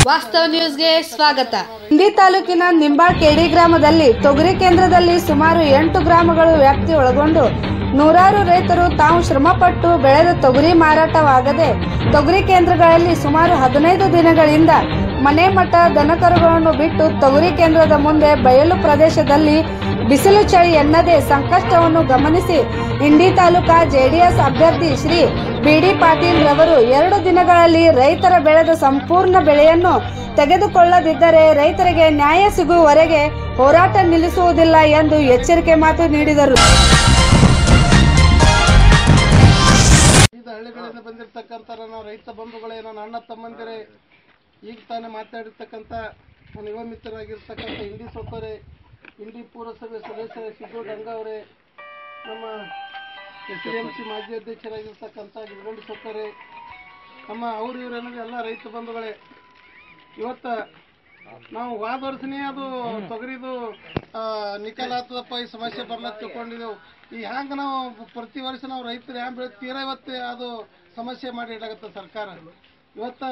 ವಾಸ್ತವ ನ್ಯೂಸ್ಗೆ ಸ್ವಾಗತ ಇಂಡಿ ತಾಲೂಕಿನ ನಿಂಬಾಳ್ ಕೇಡಿ ಗ್ರಾಮದಲ್ಲಿ ತೊಗರಿ ಕೇಂದ್ರದಲ್ಲಿ ಸುಮಾರು ಎಂಟು ಗ್ರಾಮಗಳು ವ್ಯಾಪ್ತಿ ಒಳಗೊಂಡು ನೂರಾರು ರೈತರು ತಾವು ಶ್ರಮಪಟ್ಟು ಬೆಳೆದ ತೊಗರಿ ಮಾರಾಟವಾಗದೆ ತೊಗರಿ ಕೇಂದ್ರಗಳಲ್ಲಿ ಸುಮಾರು ಹದಿನೈದು ದಿನಗಳಿಂದ ಮನೆ ಮಠ ದನಕರುಗಳನ್ನು ಬಿಟ್ಟು ತೊಗರಿ ಕೇಂದ್ರದ ಮುಂದೆ ಬಯಲು ಪ್ರದೇಶದಲ್ಲಿ ಬಿಸಿಲು ಚಳಿ ಎನ್ನದೆ ಸಂಕಷ್ಟವನ್ನು ಗಮನಿಸಿ ಇಂಡಿ ತಾಲೂಕಾ ಜೆಡಿಎಸ್ ಅಭ್ಯರ್ಥಿ ಶ್ರೀ ಬಿಡಿ ಪಾಟೀಲ್ ರವರು ಎರಡು ದಿನಗಳಲ್ಲಿ ರೈತರ ಬೆಳೆದ ಸಂಪೂರ್ಣ ಬೆಳೆಯನ್ನು ತೆಗೆದುಕೊಳ್ಳದಿದ್ದರೆ ರೈತರಿಗೆ ನ್ಯಾಯ ಸಿಗುವವರೆಗೆ ಹೋರಾಟ ನಿಲ್ಲಿಸುವುದಿಲ್ಲ ಎಂದು ಎಚ್ಚರಿಕೆ ಮಾತು ನೀಡಿದರು ವಿವಿಧ ಹಳ್ಳಿಗಳಿಂದ ಬಂದಿರತಕ್ಕಂಥ ನನ್ನ ರೈತ ಬಂಧುಗಳೇ ನನ್ನ ಅಣ್ಣ ತಮ್ಮಂದಿರೇ ಈಗ ತಾನೇ ಮಾತಾಡಿರ್ತಕ್ಕಂಥ ನನ್ನ ಯುವ ಮಿತ್ರರಾಗಿರ್ತಕ್ಕಂಥ ಇಂಡಿ ಸೊಕ್ಕರೆ ಇಂಡಿ ಪುರಸಭೆ ಸದಸ್ಯ ಸಿದ್ದು ಡಂಗ ಅವರೇ ನಮ್ಮ ಎಸ್ ಡಿ ಎಂ ಸಿ ಮಾಜಿ ಅಧ್ಯಕ್ಷರಾಗಿರ್ತಕ್ಕಂಥ ಗಿರಗಂಡಿ ಸೊಕ್ಕರೆ ನಮ್ಮ ಅವ್ರು ಇವ್ರು ಅನ್ನೋದು ಎಲ್ಲ ರೈತ ಬಂಧುಗಳೇ ಇವತ್ತ ನಾವು ಹೋದ ವರ್ಷನೇ ಅದು ತೊಗರಿದು ಆ, ನಿಕಲ್ ಆಗ್ತದಪ್ಪ ಈ ಸಮಸ್ಯೆ ಬರ್ಲತ್ ತಿಳ್ಕೊಂಡಿದ್ದೆವು ಈ ಹ್ಯಾಂಗ ನಾವು ಪ್ರತಿ ವರ್ಷ ನಾವು ರೈತರು ಹ್ಯಾಂಗ ಬೆಳಿತೀರ ಇವತ್ತು ಅದು ಸಮಸ್ಯೆ ಮಾಡಿ ಇಡಾಗತ್ತ ಸರ್ಕಾರ ಇವತ್ತ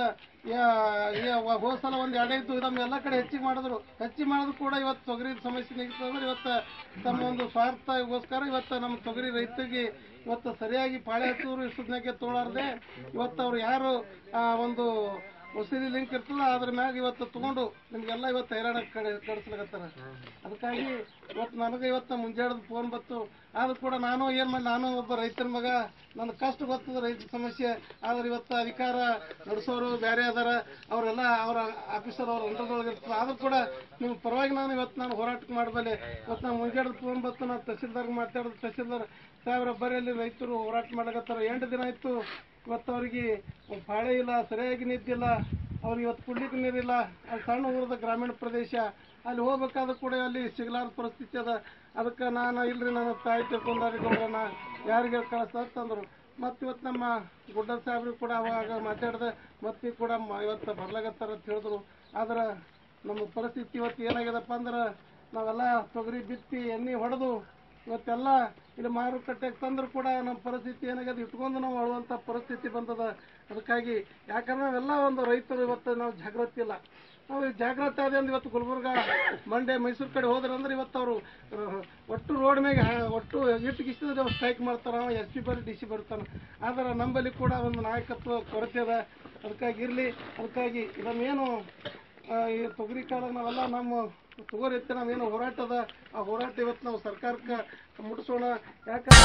ಯಾ- ಯಾ- ಹೋದ ಸಲ ಒಂದು ಎರಡೈದು ಇದಮ್ಮ ಎಲ್ಲ ಕಡೆ ಹೆಚ್ಚಿಗೆ ಮಾಡಿದ್ರು ಹೆಚ್ಚಿಗೆ ಮಾಡಿದ್ರು ಕೂಡ ಇವತ್ತು ತೊಗರಿ ಸಮಸ್ಯೆ ನಿಗ್ತಂದ್ರೆ ಇವತ್ತು ತಮ್ಮ ಒಂದು ಸ್ವಾರ್ಥಗೋಸ್ಕರ ಇವತ್ತು ನಮ್ಮ ತೊಗರಿ ರೈತರಿಗೆ ಇವತ್ತು ಸರಿಯಾಗಿ ಪಾಳೆ ಹಚ್ಚೋರು ಸುದ್ನಕ್ಕೆ ತೋಳಾರ್ದೆ ಇವತ್ತು ಅವ್ರು ಯಾರು ಆ, ಒಂದು ಹೊಸದಿ ಲಿಂಕ್ ಇರ್ತದ ಅದ್ರ ಮ್ಯಾಗ ಇವತ್ತು ತಗೊಂಡು ನಿಮ್ಗೆಲ್ಲ ಇವತ್ತು ಹೈರಾಣ ಕಡೆ ಕಡಿಸ್ಲಾಗತ್ತಾರ ಅದಕ್ಕಾಗಿ ಇವತ್ತು ನನಗೆ ಇವತ್ತು ಮುಂಜಾನೆ ಫೋನ್ ಬತ್ತು ಆದ್ರೂ ಕೂಡ ನಾನು ಏನ್ ಮಾಡಿ ನಾನು ಒಬ್ಬ ರೈತನ ಮಗ ನನ್ನ ಕಷ್ಟ ಗೊತ್ತದ ರೈತ ಸಮಸ್ಯೆ ಆದ್ರೆ ಇವತ್ತು ಅಧಿಕಾರ ನಡೆಸೋರು ಬೇರೆ ಅದಾರ ಅವರೆಲ್ಲ ಅವರ ಆಫೀಸರ್ ಅವ್ರ ಅಂಡರ್ದೊಳಗೆ ಇರ್ತದೆ ಆದ್ರೂ ಕೂಡ ನಿಮ್ಮ ಪರವಾಗಿ ನಾನು ಇವತ್ತು ನಾನು ಹೋರಾಟ ಮಾಡಬಲ್ಲೆ ಇವತ್ತು ನಾನು ಮುಂಜಾನೆ ಫೋನ್ ಬತ್ತು ನಾನು ತಹಸೀಲ್ದಾರ್ಗೆ ಮಾತಾಡಿದ ತಹಸೀಲ್ದಾರ್ ಸಾಹೇಬ್ರ ಬರೀ ರೈತರು ಹೋರಾಟ ಮಾಡ್ಲಕತ್ತಾರ ಎಂಟು ದಿನ ಆಯ್ತು ಇವತ್ತು ಅವ್ರಿಗೆ ಒಂದ್ ಪಾಳೆ ಇಲ್ಲ ಸರಿಯಾಗಿ ನಿದ್ದಿಲ್ಲ ಅವ್ರಿಗೆ ಇವತ್ತು ಕುಡ್ಲಿಕ್ಕೆ ನೀರಿಲ್ಲ ಅಲ್ಲಿ ಸಣ್ಣ ಊರದ ಗ್ರಾಮೀಣ ಪ್ರದೇಶ ಅಲ್ಲಿ ಹೋಗ್ಬೇಕಾದ್ರೂ ಕೂಡ ಅಲ್ಲಿ ಸಿಗಲಾರದ ಪರಿಸ್ಥಿತಿ ಅದ ಅದಕ್ಕೆ ನಾನು ಇಲ್ರಿ ನನ್ನ ತಾಯಿ ತಿಳ್ಕೊಂಡಾರಿ ಗೌರವನ ಯಾರಿಗೆ ಕಳಿಸ್ತಂದ್ರು ಮತ್ತು ಇವತ್ತು ನಮ್ಮ ಗುಡ್ಡ ಸಾಹೇಬ್ರಿಗೆ ಕೂಡ ಅವಾಗ ಮಾತಾಡಿದೆ ಮತ್ತೆ ಕೂಡ ಮ- ಇವತ್ತು ಬರ್ಲಾಗತ್ತಾರ ಅಂತ ಹೇಳಿದ್ರು ಆದ್ರೆ ನಮ್ಮ ಪರಿಸ್ಥಿತಿ ಇವತ್ತು ಏನಾಗ್ಯದಪ್ಪ ಅಂದ್ರೆ ನಾವೆಲ್ಲ ತೊಗರಿ ಬಿತ್ತಿ ಎಣ್ಣೆ ಹೊಡೆದು ಇವತ್ತೆಲ್ಲ ಇಲ್ಲಿ ಮಾರುಕಟ್ಟೆಗೆ ತಂದ್ರು ಕೂಡ ನಮ್ಮ ಪರಿಸ್ಥಿತಿ ಏನಾಗ್ಯದ ಇಟ್ಕೊಂಡು ನಾವು ಅಳುವಂಥ ಪರಿಸ್ಥಿತಿ ಬಂದದ ಅದಕ್ಕಾಗಿ ಯಾಕಂದ್ರೆ ನಾವೆಲ್ಲ ಒಂದು ರೈತರು ಇವತ್ತು ನಾವು ಜಾಗೃತಿ ಇಲ್ಲ ನಾವು ಈ ಜಾಗೃತಿ ಆದ ಇವತ್ತು ಗುಲ್ಬರ್ಗ ಮಂಡ್ಯ ಮೈಸೂರು ಕಡೆ ಹೋದ್ರೆ ಅಂದ್ರೆ ಇವತ್ತು ಅವರು ಒಟ್ಟು ರೋಡ್ ಮೇಲೆ ಒಟ್ಟು ಇಟ್ಟು ಗಿಟ್ಟಿದ್ರೆ ಸ್ಟ್ರೈಕ್ ಮಾಡ್ತಾರ ಎಸ್ ಪಿ ಬರ್ ಡಿ ಸಿ ಬರ್ತಾನೆ ಆದ್ರೆ ನಮ್ಮಲ್ಲಿ ಕೂಡ ಒಂದು ನಾಯಕತ್ವ ಕೊರತೆ ಅದ ಅದಕ್ಕಾಗಿ ಇರಲಿ ಅದಕ್ಕಾಗಿ ಇದನ್ನೇನು ಆ, ಈ ತೊಗರಿ ಕಾಲ ನಾವೆಲ್ಲ ನಮ್ಮ ತೊಗರಿ ಎತ್ತಿ ನಾವೇನು ಹೋರಾಟ ಅದ ಆ ಹೋರಾಟ ಇವತ್ತು ನಾವು ಸರ್ಕಾರಕ್ಕೆ ಮುಟ್ಟಿಸೋಣ ಯಾಕಂದ್ರೆ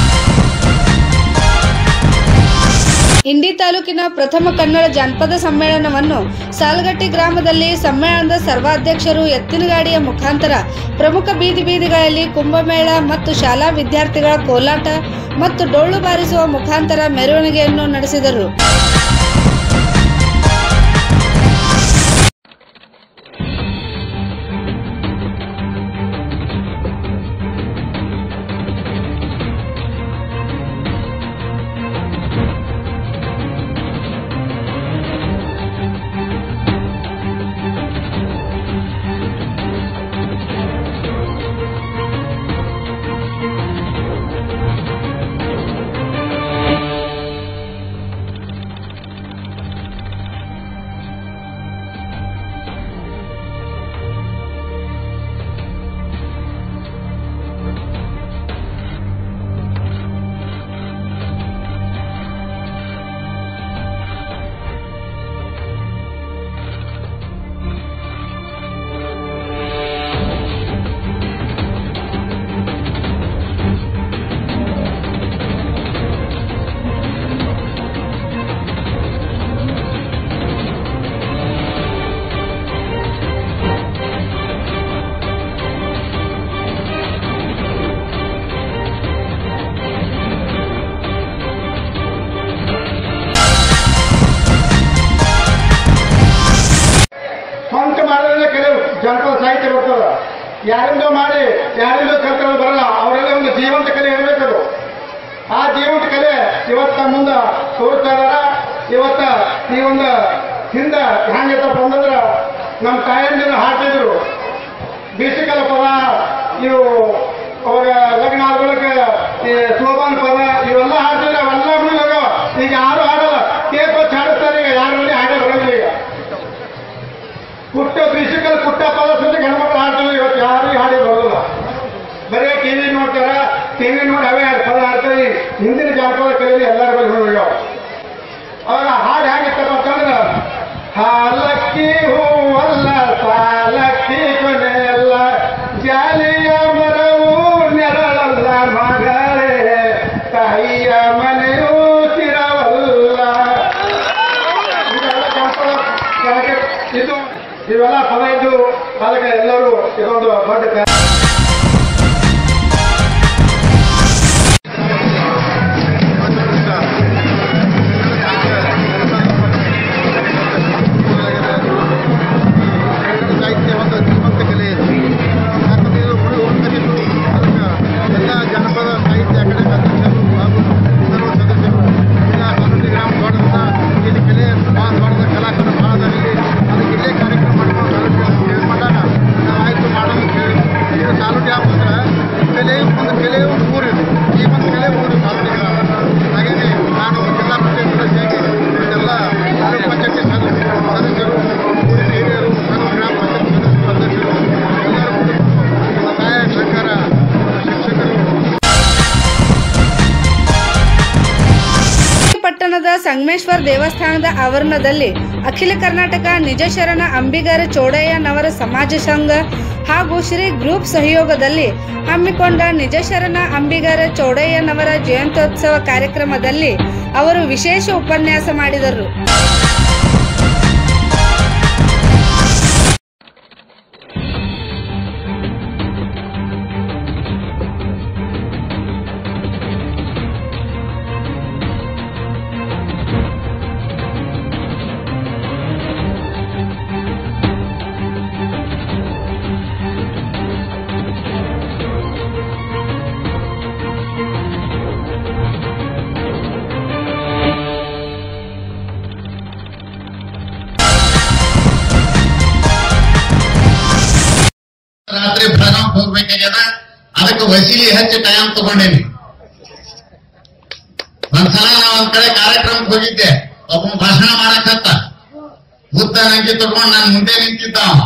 ಇಂಡಿ ತಾಲೂಕಿನ ಪ್ರಥಮ ಕನ್ನಡ ಜಾನಪದ ಸಮ್ಮೇಳನವನ್ನು ಸಾಲಗಟ್ಟಿ ಗ್ರಾಮದಲ್ಲಿ ಸಮ್ಮೇಳನದ ಸರ್ವಾಧ್ಯಕ್ಷರು ಎತ್ತಿನಗಾಡಿಯ ಮುಖಾಂತರ ಪ್ರಮುಖ ಬೀದಿ ಬೀದಿಗಳಲ್ಲಿ ಕುಂಭಮೇಳ ಮತ್ತು ಶಾಲಾ ವಿದ್ಯಾರ್ಥಿಗಳ ಕೋಲಾಟ ಮತ್ತು ಡೊಳ್ಳು ಬಾರಿಸುವ ಮುಖಾಂತರ ಮೆರವಣಿಗೆಯನ್ನು ನಡೆಸಿದರು ಸ್ವಂತ ಮಾಡಿದ್ರೆ ಕೆಲವು ಜನಪದ ಸಾಹಿತ್ಯ ಬರ್ತದ ಯಾರಿಂದೋ ಮಾಡಿ ಯಾರಿಂದೋ ಕಲ್ತ್ಕೊಳ್ಳೋದು ಬರಲ್ಲ ಅವರೆಲ್ಲ ಒಂದು ಜೀವಂತ ಕಲೆ ಇರಬೇಕದು ಆ ಜೀವಂತ ಕಲೆ ಇವತ್ತ ಮುಂದ ತೋರಿಸ್ತಾ ಇದಾರ ಇವತ್ತ ಈ ಒಂದು ಹಿಂದ ಹೆಂಗೈತಪ್ಪ ಅಂತಂದ್ರ ನಮ್ಮ ತಾಯಂದಿನ ಹಾಡ್ತಿದ್ರು ಬೇಸಿಕಲ ಪದ ಇವು ಅವಾಗ ಲಗ್ನ ಆದ ಬಳಿಕ ಈ ಸೋಪಾನ್ ಪದ ಇವೆಲ್ಲ ಹಾಡ್ತಿದ್ರೆ ಅವೆಲ್ಲ ಹೋಗ್ಯಾವ ಈಗ ಯಾರು ಹಾಡಲ್ಲ ಕೇಕ್ ಹಚ್ಚಿ ಹಾಡಿಸ್ತಾರೆ ಈಗ ಯಾರು ಹಾಡ ಬರೋದಿಲ್ಲ ಈಗ ಟಿವಿ ನೋಡಿ ಅವೇ ಪದ ಆಡ್ತಾರೆ ಹಿಂದಿನ ಜಾನಪದ ಕಲೆಯಲ್ಲಿ ಎಲ್ಲರ ಬಳಿ ಹೋಗ್ಯಾವ ಅವಾಗ ಹಾಡು ಹೇಗಿತ್ತಪ್ಪ ಅಂತಂದ್ರೆ ಹಾಲಕ್ಕಿ ಹೂವಲ್ಲ ಸಾಲಕ್ಕಿ ಕೊನೆಯಲ್ಲ ಜಾಲಿಯ ಮರವು ನೆರಳಲ್ಲ ಮಗಳೇ ತಾಯಿಯ ಮನೆಯೂ ಸ್ಥಿರವಲ್ಲ ಇದೆಲ್ಲ ಜಾನಪದ ಕೆಳಗೆ ಇದು ಇವೆಲ್ಲ ಪದ ಇದ್ದು ಅದಕ್ಕೆ ಎಲ್ಲರೂ ಇದೊಂದು ದೊಡ್ಡ ಕ- ಸಾಹಿತ್ಯ ಒಂದು ಜೀವಂತ ಕಲೆ ಇದೆ ಯಾಕಂದ್ರೆ ಇದು ಉಳಿ ಉಳಿದಿದ್ದು ಅದಕ್ಕೆ ಎಲ್ಲ ಜನಪದ ಸಾಹಿತ್ಯ ಅಕಾಡೆಮಿ ಅಧ್ಯಕ್ಷರು ಹಾಗೂ ಸರ್ವ ಸದಸ್ಯರು ಇಲ್ಲ ಕಾನೂನಿ ಗ್ರಾಮ ದೊಡ್ಡದ ಇಲ್ಲಿ ಕಲೆ ಭಾಳ ದೊಡ್ಡದ ಕಲಾಕಾರ ಭಾಳ ಅದ ಇಲ್ಲಿ ಅದಕ್ಕೆ ಇಲ್ಲೇ ಕಾರ್ಯಕ್ರಮ ಮಾಡ್ಕೊಂಡು ತಾಲೂಕು ಕೇಳ್ಕೊಂಡಾಗ ನಾವು ಆಯ್ತು ಮಾಡೋಣ ಅಂತ ಹೇಳಿ ಇದು ತಾಲೂಕು ಯಾವ ಅಂದ್ರೆ ಕಲೆ ಒಂದು ಕಲೆ ಒಂದು ಊರಿದೆ ಈ ಒಂದು ಕಲೆ ಊರು ತಾಲೂಕು ಗ್ರಾಮ ಹಾಗೆಯೇ ನಾನು ಜಿಲ್ಲಾ ಪಂಚಾಯತ್ ಸದಸ್ಯರಾಗಿ ಇದೆಲ್ಲ ತಾಲೂಕು ಪಂಚಾಯತಿ ಸದಸ್ಯರು ಸದಸ್ಯರು ಊರಿನ ಹಿರಿಯರು ತಾಲೂಕು ಗ್ರಾಮ ಪಂಚಾಯತ್ ಸದಸ್ಯರು ಅಧ್ಯಕ್ಷರು ಎಲ್ಲರೂ ಕೂಡಿಕೊಂಡು ಸಹಾಯ ಸಹಕಾರ ಶಿಕ್ಷಕರು ಪಟ್ಟಣದ ಸಂಗಮೇಶ್ವರ ದೇವಸ್ಥಾನದ ಆವರಣದಲ್ಲಿ ಅಖಿಲ ಕರ್ನಾಟಕ ನಿಜಶರಣ ಅಂಬಿಗರ ಚೋಡಯ್ಯನವರ ಸಮಾಜ ಸಂಘ ಹಾಗೂ ಶ್ರೀ ಗ್ರೂಪ್ ಸಹಯೋಗದಲ್ಲಿ ಹಮ್ಮಿಕೊಂಡ ನಿಜಶರಣ ಅಂಬಿಗರ ಚೌಡಯ್ಯನವರ ಜಯಂತ್ಯೋತ್ಸವ ಕಾರ್ಯಕ್ರಮದಲ್ಲಿ ಅವರು ವಿಶೇಷ ಉಪನ್ಯಾಸ ಮಾಡಿದರು ರಾತ್ರಿ ಭ್ರಮ ಹೋಗ್ಬೇಕಾಗ್ಯದ ಅದಕ್ಕೆ ವಸೀಲಿ ಹಚ್ಚಿ ಟೈಮ್ ತಗೊಂಡೇನಿ ಒಂದ್ಸಲ ನಾ ಒಂದ್ ಕಡೆ ಕಾರ್ಯಕ್ರಮಕ್ಕೆ ಹೋಗಿದ್ದೆ ಒಬ್ಬ ಭಾಷಣ ಮಾಡಕತ್ತ ಉದ್ದ ನಂಗೆ ತಗೊಂಡ್ ನಾನು ಮುಂದೆ ನಿಂತಿದ್ದ ಅವ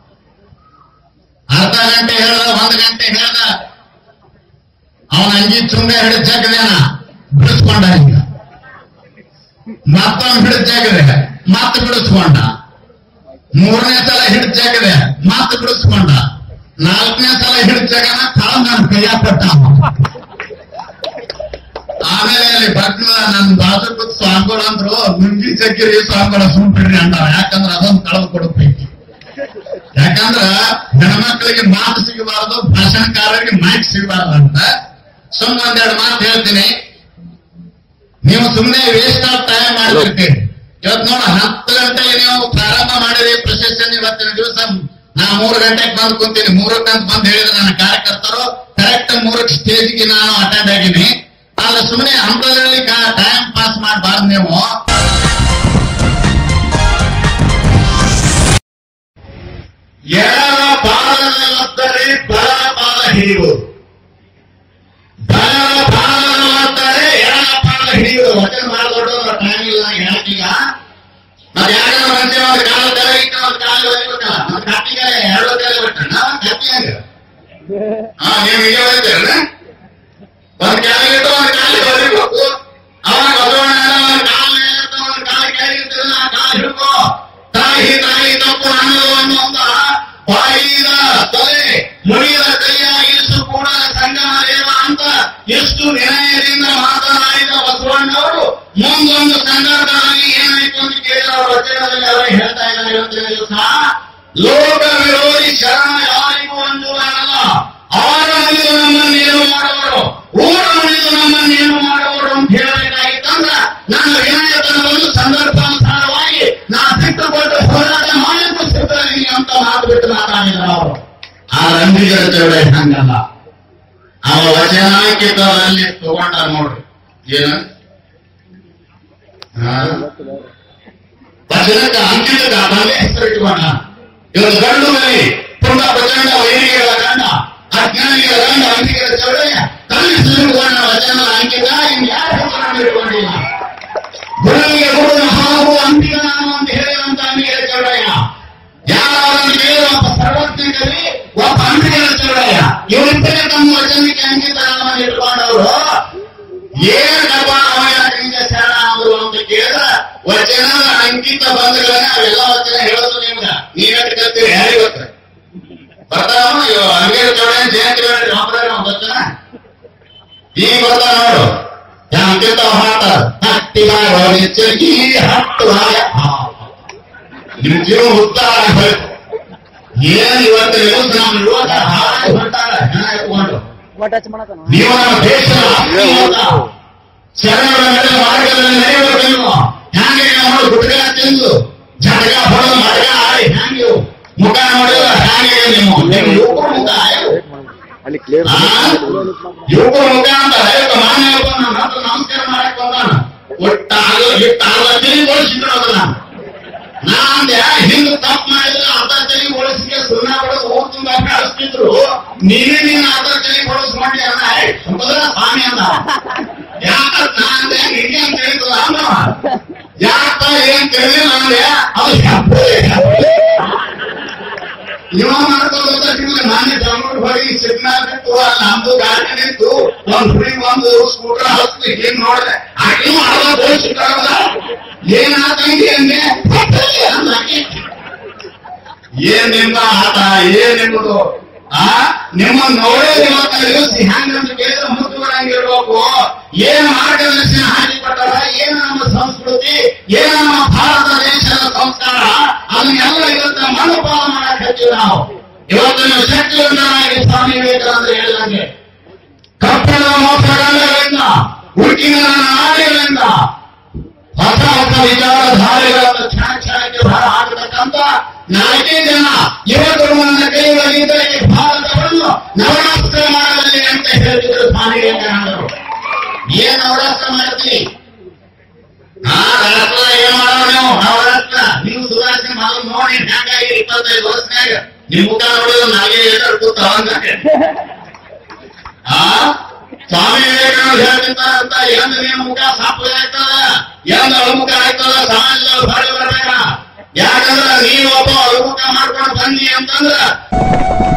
ಅರ್ಧ ಗಂಟೆ ಹೇಳ್ದ ಒಂದ್ ಗಂಟೆ ಹೇಳ್ದ ಅವನ ಅಂಗಿ ಚುಂಡೆ ಹಿಡಿದು ಜಗದೇನ ಬಿಡಿಸ್ಕೊಂಡ ಹಿಂಗ ಮತ್ತೊಂದು ಹಿಡಿದು ಜಗದೆ ಮತ್ತೆ ಬಿಡಿಸ್ಕೊಂಡ ಮೂರನೇ ಸಲ ಹಿಡಿದು ಜಗದೆ ಮತ್ತೆ ಬಿಡಿಸ್ಕೊಂಡ ನಾಲ್ಕನೇ ಸಲ ಹಿಡಿದ ಜಗನ ತಳ ನನ್ನ ಕೈಯ ಕೊಟ್ಟ ಅವ. ಆಮೇಲೆ ಅಲ್ಲಿ ಭಕ್ತ ನನ್ ಬಾಜು ಕೂತ್ ಸ್ವಾಮಿಗಳು ಅಂದ್ರು ನುಂಗಿ ಚಕ್ಕಿರಿ ಸ್ವಾಮಿಗಳ ಸುಮ್ಬಿಡ್ರಿ ಅಂತಾರ ಯಾಕಂದ್ರ ಅದೊಂದು ಕಳೆದು ಕೊಡಬೇಕು ಯಾಕಂದ್ರ ಹೆಣ್ಮಕ್ಳಿಗೆ ಮಾತು ಸಿಗಬಾರದು ಭಾಷಣಕಾರರಿಗೆ ಮೈಕ್ ಸಿಗಬಾರದು ಅಂತ ಸುಮ್ಮನೆ ಒಂದೆರಡು ಮಾತು ಹೇಳ್ತೀನಿ ನೀವು ಸುಮ್ಮನೆ ವೇಸ್ಟ್ ಆಫ್ ಟೈಮ್ ಮಾಡಿರ್ತೀರಿ ಇವತ್ತು ನೋಡ ಹತ್ತು ಗಂಟೆಗೆ ನೀವು ಪ್ರಾರಂಭ ಮಾಡಿರಿ ಪ್ರಶಸ್ತಿ ಇವತ್ತಿನ ದಿವಸ ನಾ ಮೂರು ಗಂಟೆಗೆ ಬಂದು ಕುಂತೀನಿ ಮೂರಕ್ಕೆ ಅಂತ ಬಂದು ಹೇಳಿದ್ರೆ ನನ್ನ ಕಾರ್ಯಕರ್ತರು ಕರೆಕ್ಟ್ ಮೂರಕ್ಕೆ ಸ್ಟೇಜ್ಗೆ ನಾನು ಅಟೆಂಡ್ ಆಗಿನಿ ಆದ್ರೆ ಸುಮ್ಮನೆ ಹಂತದಲ್ಲಿ ಟೈಮ್ ಪಾಸ್ ಮಾಡಬಾರ್ದು ನೀವು ಎಡರ ಪಾದದಲ್ಲಿದ್ದರೆ ಬಲ ಪಾದ ಹಿಡಿಯುವುದು ಬಲರ ಪಾದದಲ್ಲಿದ್ದರೆ ಎಡರ ಪಾದ ಹಿಡಿಯುವುದು ವಚನ ಬಹಳ ದೊಡ್ಡದು ಟೈಮ್ ಇಲ್ಲ ಹೇಳಕ್ಕಿಲ್ಲ ಮತ್ತೆ ಯಾಕಂದ್ರೆ ಮನುಷ್ಯ ಒಂದು ಕಾಲ ತಲೆ ಇಟ್ಟು ಒಂದು ಕಾಲ ಒಲಿಬೇಕಲ್ಲ ಒಂದು ಕತ್ತಿಗೆ ಎರಡು ತಲೆ ಬಿಟ್ರೆ ನಾವು ಕತ್ತಿ ಹಂಗ ಹಾ ನೀವು ಹೀಗೆ ಹೋಗ್ತೀರಲ್ಲ ಒಂದ್ ಕೆಳಗಿಟ್ಟು ಒಂದ್ ಕಾಲಿಗೆ ಒಲಿಬೇಕು ಅವಾಗ ಬಸವಣ್ಣ ಒಂದ್ ಕಾಲ ಮೇಲಿಟ್ಟು ಒಂದ್ ಕಾಲ ಕೆಳಗಿಟ್ಟಿದ್ರೆ ಆ ಕಾಲ ಹಿಡ್ಕೋ ತಾಯಿ ತಾಯಿ ತಪ್ಪು ಅನ್ನೋದು ಅನ್ನುವಂತ ಬಾಯಿದ ತಲೆ ಮುನಿದ ಕೈಯ ಇಷ್ಟು ಕೂಡ ಸಂಗಮ ದೇವ ಅಂತ ಎಷ್ಟು ವಿನಯದಿಂದ ಮಾತನಾಡಿದ ಬಸವಣ್ಣವರು ಮುಂದೊಂದು ಸಂದರ್ಭದಲ್ಲಿ ಏನಾಯ್ತು ಅಂತ ಕೇಳಿದ ಅವರ ವಚನದಲ್ಲಿ ಅವರು ಹೇಳ್ತಾ ಇದ್ದಾರೆ ಇವತ್ತಿನ ದಿವಸ ಲೋಕ ವಿರೋಧಿ ಶರಣ ಯಾರಿಗೂ ಅಂಜುವಲ್ಲ ಆರ ಮುನಿದು ನಮ್ಮನ್ನೇನು ಮಾಡುವರು ಊರ ಮುನಿದು ನಮ್ಮನ್ನೇನು ಮಾಡುವರು ಅಂತ ಹೇಳಬೇಕಾಗಿತ್ತಂದ್ರ ನನ್ನ ವಿನಯತನವನ್ನು ಸಂದರ್ಭಾನುಸಾರವಾಗಿ ನಾ ಬಿಟ್ಟುಕೊಟ್ಟು ಹೋರಾಟ ಮಾಡಲಿಕ್ಕೂ ಸಿದ್ಧರಿಗೆ ಅಂತ ಮಾತು ಬಿಟ್ಟು ಮಾತಾಡಿದ್ರು ಅವರು ಆ ರಂಜಿಗರ ಚೌಡೆ ಹಂಗಲ್ಲ ಅವ ವಚನಾಂಕಿತದಲ್ಲಿ ತಗೊಂಡ ನೋಡ್ರಿ ಏನು ಹಾ ವಚನಕ್ಕೆ ಅಂಕಿತದ ಬಂದೇ ಹೆಸರು ಇಟ್ಕೊಂಡ ಇವರು ಗಂಡು ಮನೆ ಪುಂಡ ಪ್ರಚಂಡ ವೈರಿಗಳ ಗಂಡ ಅಜ್ಞಾನಿಗಳ ಗಂಡ ಅಂಕಿತರ ಚೌಡಯ್ಯ ತನ್ನ ಹೆಸರಿಟ್ಕೊಂಡ ವಚನ ಅಂಕಿತ ಇನ್ ಯಾರ ಹೆಸರನ್ನು ಇಟ್ಕೊಂಡಿಲ್ಲ ಗುರುವಿಗೆ ಗುರು ಹಾಗೂ ಅಂಬಿಗ ನಾನು ಅಂತ ಹೇಳಿದಂತ ಅಂಬಿಗರ ಚೌಡಯ್ಯ ಯಾರಾದ್ರೂ ಕೇಳಿದ್ರೆ ಒಬ್ಬ ಸರ್ವಜ್ಞ ಕವಿ ಒಬ್ಬ ಅಂಬಿಗರ ಚೌಡಯ್ಯ ಇವರಿಬ್ಬರೇ ತಮ್ಮ ವಚನಕ್ಕೆ ಅಂಕಿತರಾಮನ್ನು ಇಟ್ಕೊಂಡವರು ಏನ್ ಡಬ್ಬ ಅವನಿಗೆ ಶರಣ ಅವರು ಅಂತ ಕೇಳಿದ್ರೆ ವಚನದ ಅಂಕಿತ ಬಂಧಗಳನ್ನ ಅವೆಲ್ಲ ವಚನ ಹೇಳೋದು ನಿಮ್ಗ ನೀವೇಟ್ ಕಲ್ತೀರಿ ಯಾರಿಗೆ ಗೊತ್ತ ಬರ್ತಾವ ಅಂಗೇರ ಚೌಡಯ್ಯ ಜಯಂತಿ ಬೇಡ ಒಬ್ಬರ ಗೊತ್ತನ ಈಗ ಬರ್ತಾವ ನೋಡು ಅಂಕಿತ ಹಾಟ ಹಟ್ಟಿ ಎಚ್ಚರಿಕೆ ಹತ್ತು ಹಾಗೆ ನಿಮ್ ಜೀವ ಉದ್ದಾರ ಬೇಕು ಏನ್ ಇವತ್ತು ನ್ಯೂಸ್ ನಮ್ಮ ಯುವಕ ಹಾಗೆ ಬರ್ತಾರೆ ಹೆಣ ಎತ್ಕೊಂಡು ನೀವು ನಮ್ಮ ದೇಶದ ಆತ್ಮೀಯವಾದ ಶರಣರ ನಡೆದ ಮಾರ್ಗದಲ್ಲಿ ನಡೆಯಬೇಕು ನೀವು ಹ್ಯಾಂಗೆ ನಾವು ಗುಡ್ಗ ತಿಂದು ಜಡಗ ಹೊಡೆದು ಮಡಗ ಆಡಿ ಹ್ಯಾಂಗೆ ಮುಖ ನೋಡಿದ್ರೆ ಹ್ಯಾಂಗೆ ನೀವು ನಿಮ್ಮ ಯುವಕರ ಮುಖ ಆಯ್ತು ಆ? ಯುವಕರ ಮುಖ ಅಂತ ಆಯ್ತು ಮಾನ್ಯ ನಮ್ಮ ಹತ್ರ ನಮಸ್ಕಾರ ಮಾಡಕ್ ಬಂದಾನ ಒಟ್ಟಾಗ ಇಟ್ಟಾಗ ತಿಳಿಗೊಳಿಸಿದ್ರು ನಾನು ನಾಂದೆ ಹಿಂದ್ ತಪ್ಪು ಮಾಡಿದ್ರೆ ಅರ್ಧ ತಲೆ ಒಳಸಿಗೆ ಸುಣ್ಣ ಹೊಡೆದು ಹೋಗ್ ತುಂಬ ಕಳಿಸ್ತಿದ್ರು ನೀನೇ ನೀನ್ ಅರ್ಧ ತಲೆ ಒಳಸ್ ಮಾಡಿ ಅನ್ನ ಸಂಪದರ ಸ್ವಾಮಿ ಅಂದ ಯಾಕ ನಾಂದೆ ನಿಂಗೆ ಅಂತ ಹೇಳ್ತದ ಅಮ್ಮ ಯಾಕ ಏನ್ ತಿಳಿದಿಲ್ಲ ಅಂದೆ ಅದು ಹೆಪ್ಪೆ, ಹೆಪ್ಪೆ. ಇವ ಮಾಡ್ಕೊಳ್ಳೋದ ನಾನೇ ಬೆಂಗಳೂರು ಹೋಗಿ ಸಿಗ್ನಲ್ ಬಿಟ್ಟು ಅಲ್ಲಿ ನಮ್ದು ಗಾಡಿ ನಿಂತು ಒಂದ್ ಹುಡುಗಿ ಒಂದು ಸ್ಕೂಟರ್ ಹತ್ತಿ ಹಿಂಗ್ ನೋಡಿದೆ ಆಕೆ ಮಾಡೋ ಬೋಳ್ಸಿಟ್ಟಾಗದ ಏನಾತಂಗಿ ಅಂದೆ ಅಂದಾಕಿ. ಏನ್ ನಿಮ್ಮ ಆಟ ಏನ್ ನಿಮ್ಮದು ಆ ನಿಮ್ಮ ನೋಡೇ ಇವತ್ತ ದಿವಸ ಹ್ಯಾಂಗ ಅಂತ ಕೇಳಿದ್ರೆ ಮುತ್ತುಗಳಂಗಿರ್ಬೇಕು ಏನ್ ಮಾರ್ಗದರ್ಶನ ಹಾಕಿಕೊಟ್ಟಾರ ಏನ್ ನಮ್ಮ ಸಂಸ್ಕೃತಿ ಏನ್ ನಮ್ಮ ಭಾರತ ದೇಶದ ಸಂಸ್ಕಾರ ಅದನ್ನೆಲ್ಲ ಇವತ್ತ ಮನೋಪಾಲ ಮಾಡಕ್ ಹಚ್ಚಿವಿ ನಾವು ಇವತ್ತು ನೀವು ಶಕ್ತಿವಂತರಾಗಿ ಸ್ವಾಮಿ ವಿವೇಕಾನಂದ ಹೇಳಿದಂಗೆ ಕಪ್ಪಳದ ಮೋಸಗಳಿಂದ ಉಡುಕಿನ ನಾಡಿಗಳಿಂದ ಹೊಸ ಹೊಸ ವಿಚಾರಧಾರೆಗಳನ್ನು ಕ್ಷಣ ಕ್ಷಣಕ್ಕೆ ಹೊರ ಹಾಕತಕ್ಕಂತ ನಾಲ್ಕೇ ಜನ ಯುವಕರು ನನ್ನ ಕೈಗಳಿದ್ದರೆ ಈ ಭಾರತವನ್ನು ನವರಾಷ್ಟ್ರ ಮಾಡಲಿ ಅಂತ ಹೇಳಿದ್ರು ಸ್ವಾಮಿ ವಿವೇಕಾನಂದರು ಏನ್ ನವರಾಷ್ಟ್ರ ಮಾಡ್ತೀವಿ ಆ ರಾಷ್ಟ್ರ ಏನ್ ಮಾಡೋಣ ನೀವು ನವರಾಷ್ಟ್ರ ನೀವು ಸುಧಾರಿಸಿ ಮೊದಲು ನೋಡಿ ಹ್ಯಾಂಗಾಗಿ ಇಪ್ಪತ್ತೈದು ವರ್ಷನಾಗ ನಿಮ್ ಮುಖ ನೋಡಿದ್ರೆ ನಾಲ್ಕೇ ಎಲ್ಲರೂ ಕೂತ ಹಂಗಾಗಿ ಆ ಸ್ವಾಮಿ ವಿವೇಕಾನಂದ ಹೇಳ್ತಿರ್ತಾರಂತ ಎಂದ ನಿನ್ನ ಮುಖ ಸಾಪು ಆಗ್ತದ ಎಂದ ಅಳುಮುಖ ಆಗ್ತದ ಸಮಾಜದಲ್ಲಿ ಬಾಳಿ ಬರ್ಬೇಕ ಯಾಕಂದ್ರ ನೀನು ಒಬ್ಬ ಅಳುಮುಖ ಮಾಡ್ಕೊಂಡು ಬಂದಿ ಅಂತಂದ್ರ